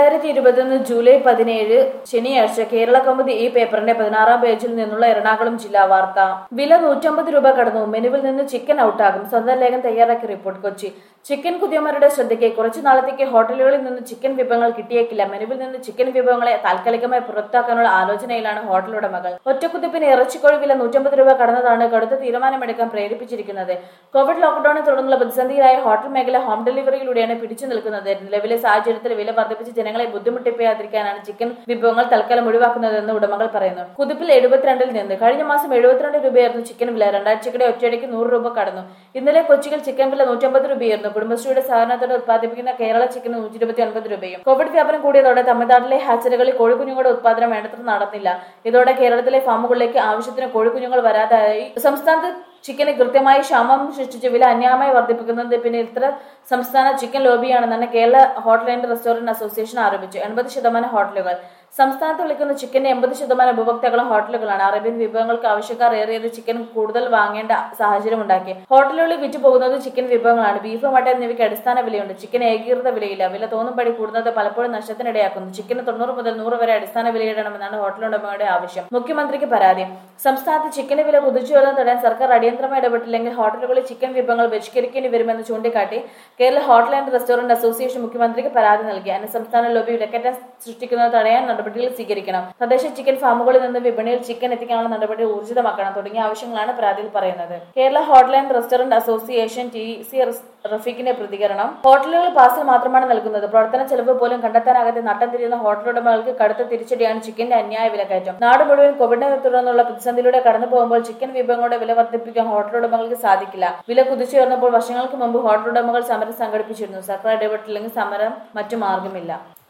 രണ്ടായിരത്തി ഇരുപത്തൊന്ന് ജൂലൈ പതിനേഴ് ശനിയാഴ്ച കേരള കൗമുദി ഈ പേപ്പറിന്റെ പതിനാറാം പേജിൽ നിന്നുള്ള എറണാകുളം ജില്ലാ വാർത്ത വില നൂറ്റമ്പത് രൂപ കടന്നു മെനുവിൽ നിന്ന് ചിക്കൻ ഔട്ടാകും സ്വന്തം ലേഖം തയ്യാറാക്കി റിപ്പോർട്ട് കൊച്ചി ചിക്കൻ കുതിയന്മാരുടെ ശ്രദ്ധയ്ക്ക് കുറച്ചു നാളത്തേക്ക് ഹോട്ടലുകളിൽ നിന്ന് ചിക്കൻ വിഭവങ്ങൾ കിട്ടിയേക്കില്ല മെനുവിൽ നിന്ന് ചിക്കൻ വിഭവങ്ങളെ താൽക്കാലികമായി പുറത്താക്കാനുള്ള ആലോചനയിലാണ് ഹോട്ടൽ ഉടമകൾ ഒറ്റക്കുതിപ്പിന് ഇറച്ചിക്കോഴി വില നൂറ്റമ്പത് രൂപ കടന്നതാണ് കടുത്ത തീരുമാനമെടുക്കാൻ പ്രേരിപ്പിച്ചിരിക്കുന്നത് കോവിഡ് ലോക്ക്ഡൌണിനെ തുടർന്നുള്ള പ്രതിസന്ധിയിലായ ഹോട്ടൽ മേഖല ഹോം ഡെലിവറിയിലൂടെയാണ് പിടിച്ചു നിൽക്കുന്നത് നിലവിലെ സാഹചര്യത്തിൽ വില വർദ്ധിപ്പിച്ച് ജനങ്ങളെ ബുദ്ധിമുട്ടിപ്പിക്കാതിരിക്കാനാണ് ചിക്കൻ വിഭവങ്ങൾ തൽക്കാലം ഒഴിവാക്കുന്നതെന്ന് ഉടമകൾ പറയുന്നു കുതിപ്പിൽ എഴുപത്തിരണ്ടിൽ നിന്ന് കഴിഞ്ഞ മാസം എഴുപത്തിരണ്ട് രൂപയായിരുന്നു ചിക്കൻ വില രണ്ടാഴ്ചക്കിടെ ഒറ്റയടിക്ക് നൂറ് രൂപ കടന്നു ഇന്നലെ കൊച്ചിയിൽ ചിക്കൻ വില നൂറ്റമ്പത് രൂപയായിരുന്നു കുടുംബശ്രീയുടെ സഹകരണത്തോടെ ഉത്പാദിപ്പിക്കുന്ന കേരള ചിക്കൻ നൂറ്റി ഇരുപത്തി ഒൻപത് രൂപയും കോവിഡ് വ്യാപനം കൂടിയതോടെ തമിഴ്നാട്ടിലെ ഹാച്ചറികളിൽ കോഴിക്കുഞ്ഞുങ്ങളുടെ ഉത്പാദനം വേണ്ടത്ര നടന്നില്ല ഇതോടെ കേരളത്തിലെ ഫാമുകളിലേക്ക് ആവശ്യത്തിന് കോഴിക്കുഞ്ഞുങ്ങൾ വരാതായി സംസ്ഥാനത്ത് ചിക്കന് കൃത്യമായി ക്ഷാമം സൃഷ്ടിച്ച് വില അന്യായമായി വർദ്ധിപ്പിക്കുന്നത് പിന്നെ ഇത്ര സംസ്ഥാന ചിക്കൻ ലോബിയാണെന്നാണ് Kerala hotel and restaurant association ആരോപിച്ചു എൺപത് ശതമാനം ഹോട്ടലുകൾ സംസ്ഥാനത്ത് വിളിക്കുന്ന ചിക്കന്റെ എൺപത് ശതമാനം ഉപഭോക്താക്കളും ഹോട്ടലുകളാണ് അറേബ്യൻ വിഭവങ്ങൾക്ക് ആവശ്യക്കാർ ഏറിയത് ചിക്കൻ കൂടുതൽ വാങ്ങേണ്ട സാഹചര്യം ഉണ്ടാക്കി ഹോട്ടലുകളിൽ വിറ്റു പോകുന്നത് ചിക്കൻ വിഭവങ്ങളാണ് ബീഫ് മട്ടൻ എന്നിവയ്ക്ക് അടിസ്ഥാന വിലയുണ്ട് ചിക്കൻ ഏകീകൃത വിലയില്ല വില തോന്നുംപടി കൂടുന്നത് പലപ്പോഴും നഷ്ടത്തിനിടയാക്കുന്നു ചിക്കന് തൊണ്ണൂറ് മുതൽ നൂറ് വരെ അടിസ്ഥാന വിലയിടണമെന്നാണ് ഹോട്ടൽ ഉടമയുടെ ആവശ്യം മുഖ്യമന്ത്രിക്ക് പരാതി സംസ്ഥാനത്ത് ചിക്കന് വില കുതിച്ചുയർന്ന് തടയാൻ സർക്കാർ അടിയന്തരമായി ഇടപെട്ടില്ലെങ്കിൽ ഹോട്ടലുകളിൽ ചിക്കൻ വിഭവങ്ങൾ ബഹിഷ്കരിക്കേണ്ടി വരുമെന്ന് ചൂണ്ടിക്കാട്ടി Kerala hotel and restaurant association മുഖ്യമന്ത്രിക്ക് പരാതി നൽകി അന്യ സംസ്ഥാന ലോബി വിലക്കയറ്റം സൃഷ്ടിക്കുന്നത് തടയാൻ നടപടികൾ സ്വീകരിക്കണം തദ്ദേശ ചിക്കൻ ഫാമുകളിൽ നിന്ന് വിപണിയിൽ ചിക്കൻ എത്തിക്കാനുള്ള നടപടി ഊർജിതമാക്കണം തുടങ്ങിയ ആവശ്യങ്ങളാണ് പരാതിയിൽ പറയുന്നത് Kerala hotel and restaurant association T C റഫീഖിന്റെ പ്രതികരണം ഹോട്ടലുകൾ പാർസൽ മാത്രമാണ് നൽകുന്നത് പ്രവർത്തന ചെലവ് പോലും കണ്ടെത്താനാകാതെ നട്ടം തിരിയുന്ന ഹോട്ടൽ ഉടമകൾക്ക് കടുത്ത തിരിച്ചടിയാണ് ചിക്കന്റെ അന്യായ വിലക്കയറ്റം നാട് മുഴുവൻ കോവിഡിനെ തുടർന്നുള്ള പ്രതിസന്ധിയിലൂടെ കടന്നു പോകുമ്പോൾ ചിക്കൻ വിഭവങ്ങളുടെ വില വർദ്ധിപ്പിക്കാൻ ഹോട്ടൽ ഉടമകൾക്ക് സാധിക്കില്ല വില കുതിച്ചുയർന്നപ്പോൾ വർഷങ്ങൾക്ക് മുമ്പ് ഹോട്ടൽ ഉടമകൾ സമരം സംഘടിപ്പിച്ചിരുന്നു സർക്കാർ ഇടപെട്ടില്ലെങ്കിൽ സമരം മറ്റു മാർഗമില്ല